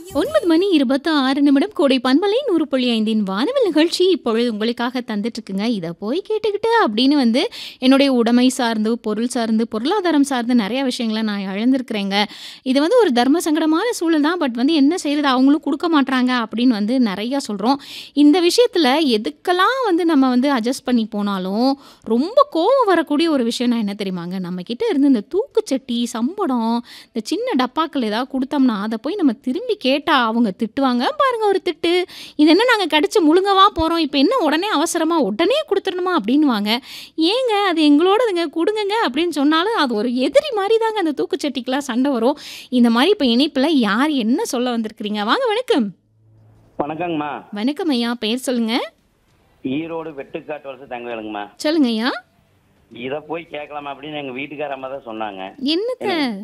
ஒன்பது மணி இருபத்தி ஆறு நிமிடம் கோடை பண்பலை நூறு புள்ளி ஐந்தின் வானவில் நிகழ்ச்சி இப்பொழுது உங்களுக்காக தந்துட்டு இருக்குங்க இதை போய் கேட்டுக்கிட்டு அப்படின்னு வந்து என்னுடைய உடைமை சார்ந்து பொருள் சார்ந்து பொருளாதாரம் சார்ந்து நிறைய விஷயங்களை நான் இழந்திருக்கிறேங்க இது வந்து ஒரு தர்ம சங்கடமான சூழல் தான் பட் வந்து என்ன செய்யறது அவங்களும் கொடுக்க மாட்றாங்க அப்படின்னு வந்து நிறையா சொல்கிறோம் இந்த விஷயத்தில் எதுக்கெல்லாம் வந்து நம்ம வந்து அட்ஜஸ்ட் பண்ணி போனாலும் ரொம்ப கோவம் வரக்கூடிய ஒரு விஷயம் நான் என்ன தெரியுமாங்க நம்ம கிட்ட இருந்து இந்த தூக்குச்சட்டி சம்படம் இந்த சின்ன டப்பாக்கள் ஏதாவது கொடுத்தோம்னா அதை போய் நம்ம திரும்பி கேட்டால் அவங்க திட்டுவாங்க பாருங்க ஒரு திட்டு இது என்ன நாங்கள் கடிச்சு முழுங்கவா போகிறோம் இப்போ என்ன உடனே அவசரமாக உடனே கொடுத்துடணுமா அப்படின்வாங்க ஏங்க அது எங்களோடதுங்க கொடுங்கங்க அப்படின்னு சொன்னாலும் அது ஒரு எதிரி மாதிரி தாங்க அந்த தூக்குச்சட்டிக்கெலாம் சண்டை வரும் இந்த மாதிரி இப்போ இணைப்பில் யார் என்ன சொல்ல வந்திருக்கிறீங்க வாங்க வணக்கம் வணக்கங்கம்மா வணக்கம் ஐயா பெயர் சொல்லுங்க ஈரோடு வெட்டுக்காட்டு வருஷம் தங்கவேலுங்கம்மா சொல்லுங்க ஐயா இதை போய் கேட்கலாமா அப்படின்னு எங்க வீட்டுக்கார அம்மா தான் சொன்னாங்க என்னத்த